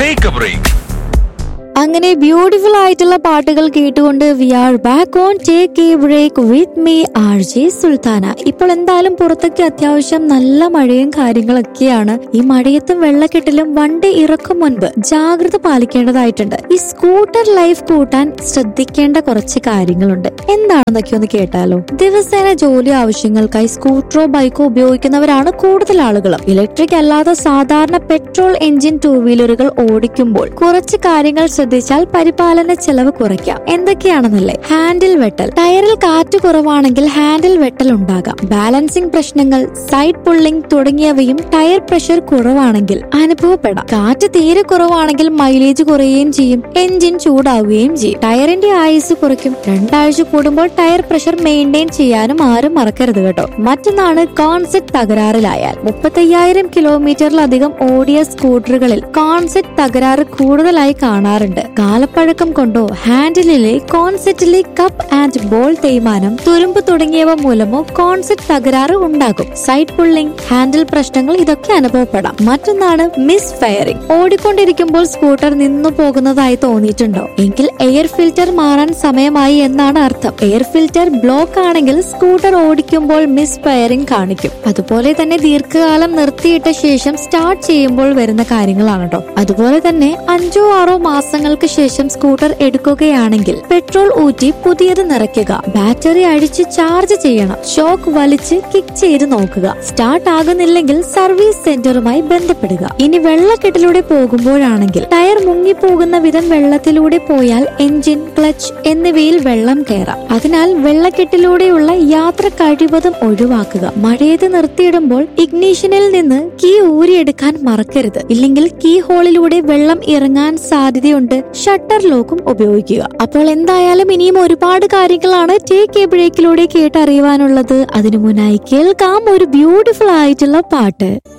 take a break അങ്ങനെ beautiful ആയിട്ടുള്ള പാട്ടുകൾ കേട്ടുകൊണ്ട് we are back on take a break with me R J Sultana ഇപ്പോൾ എന്തായാലും പുറത്തൊക്കെ അത്യാവശ്യം നല്ല മഴയും കാര്യങ്ങളൊക്കെയാണ് ഈ മഴയത്തും വെള്ളക്കെട്ടിലും വണ്ടി ഇറക്കും മുൻപ് ജാഗ്രത പാലിക്കേണ്ടതായിട്ടുണ്ട് ഈ സ്കൂട്ടർ ലൈഫ് കൂട്ടാൻ ശ്രദ്ധിക്കേണ്ട കുറച്ച് കാര്യങ്ങളുണ്ട് എന്താണെന്നൊക്കെ ഒന്ന് കേട്ടാലോ ദിവസേന ജോലി ആവശ്യങ്ങൾക്കായി സ്കൂട്ടറോ ബൈക്കോ ഉപയോഗിക്കുന്നവരാണ് കൂടുതൽ ആളുകളും ഇലക്ട്രിക് അല്ലാതെ സാധാരണ പെട്രോൾ എഞ്ചിൻ ടൂ വീലറുകൾ ഓടിക്കുമ്പോൾ കുറച്ച് കാര്യങ്ങൾ ശ്രദ്ധിച്ചാൽ പരിപാലന ചെലവ് കുറയ്ക്കാം എന്തൊക്കെയാണെന്നല്ലേ ഹാൻഡിൽ വെട്ടൽ ടയറിൽ കാറ്റ് കുറവാണെങ്കിൽ ഹാൻഡിൽ വെട്ടൽ ഉണ്ടാകാം ബാലൻസിംഗ് പ്രശ്നങ്ങൾ സൈഡ് പുള്ളിംഗ് തുടങ്ങിയവയും ടയർ പ്രഷർ കുറവാണെങ്കിൽ അനുഭവപ്പെടാം കാറ്റ് തീരെ കുറവാണെങ്കിൽ മൈലേജ് കുറയുകയും ചെയ്യും എഞ്ചിൻ ചൂടാവുകയും ചെയ്യും ടയറിന്റെ ആയുസ് കുറയ്ക്കും രണ്ടാഴ്ച കൂടുമ്പോൾ ടയർ പ്രഷർ മെയിൻറ്റെയിൻ ചെയ്യാനും ആരും മറക്കരുത് കേട്ടോ മറ്റൊന്നാണ് കോൺസെപ്റ്റ് തകരാറിലായാൽ മുപ്പത്തയ്യായിരം കിലോമീറ്ററിലധികം ഓടിയ സ്കൂട്ടറുകളിൽ കോൺസെപ്റ്റ് തകരാറ് കൂടുതലായി കാണാറുണ്ട് കാലപ്പഴക്കം കൊണ്ടോ ഹാൻഡിലിലെ കോൺസെപ്റ്റിലെ കപ്പ് ആൻഡ് ബോൾ തേയ്മാനം തുരുമ്പ് തുടങ്ങിയവ മൂലമോ കോൺസെപ്റ്റ് തകരാറ് ഉണ്ടാകും സൈഡ് പുള്ളിംഗ് ഹാൻഡിൽ പ്രശ്നങ്ങൾ ഇതൊക്കെ അനുഭവപ്പെടാം മറ്റൊന്നാണ് മിസ് ഫയറിംഗ് ഓടിക്കൊണ്ടിരിക്കുമ്പോൾ സ്കൂട്ടർ നിന്നു പോകുന്നതായി തോന്നിയിട്ടുണ്ടോ എങ്കിൽ എയർ ഫിൽറ്റർ മാറാൻ സമയമായി എന്നാണ് അർത്ഥം എയർ ഫിൽറ്റർ ബ്ലോക്ക് ആണെങ്കിൽ സ്കൂട്ടർ ഓടിക്കുമ്പോൾ മിസ് ഫയറിംഗ് കാണിക്കും അതുപോലെ തന്നെ ദീർഘകാലം നിർത്തിയിട്ട ശേഷം സ്റ്റാർട്ട് ചെയ്യുമ്പോൾ വരുന്ന കാര്യങ്ങളാണ് കേട്ടോ അതുപോലെ തന്നെ അഞ്ചോ ആറോ മാസങ്ങൾക്ക് ശേഷം സ്കൂട്ടർ എടുക്കുകയാണെങ്കിൽ പെട്രോൾ ഊറ്റി പുതിയത് നിറയ്ക്കുക ബാറ്ററി അഴിച്ച് ചാർജ് ചെയ്യണം ഷോക്ക് വലിച്ച് കിക്ക് ചെയ്ത് നോക്കുക സ്റ്റാർട്ട് ആകുന്നില്ലെങ്കിൽ സർവീസ് സെന്ററുമായി ബന്ധപ്പെടുക ഇനി വെള്ളക്കെട്ടിലൂടെ പോകുമ്പോഴാണെങ്കിൽ ടയർ മുങ്ങിപ്പോകുന്ന വിധം വെള്ളത്തിലൂടെ പോയാൽ എഞ്ചിൻ ക്ലച്ച് എന്നിവയിൽ വെള്ളം കയറാം അതിനാൽ വെള്ളക്കെട്ടിലൂടെയുള്ള യാത്ര കഴിവതും ഒഴിവാക്കുക മഴയത്ത് നിർത്തിയിടുമ്പോൾ ഇഗ്നീഷനിൽ നിന്ന് കീ ഊരിയെടുക്കാൻ മറക്കരുത് ഇല്ലെങ്കിൽ കീ ഹോളിലൂടെ വെള്ളം ഇറങ്ങാൻ സാധ്യതയുണ്ട് ഷട്ടർ ലോക്കും ഉപയോഗിക്കുക അപ്പോൾ എന്തായാലും ഇനിയും ഒരുപാട് കാര്യങ്ങളാണ് ടേക്ക് എ ബ്രേക്കിലൂടെ കേട്ടറിയുവാനുള്ളത് അതിനു മുന്നായി കേൾക്കാം ഒരു ബ്യൂട്ടിഫുൾ ആയിട്ടുള്ള പാട്ട്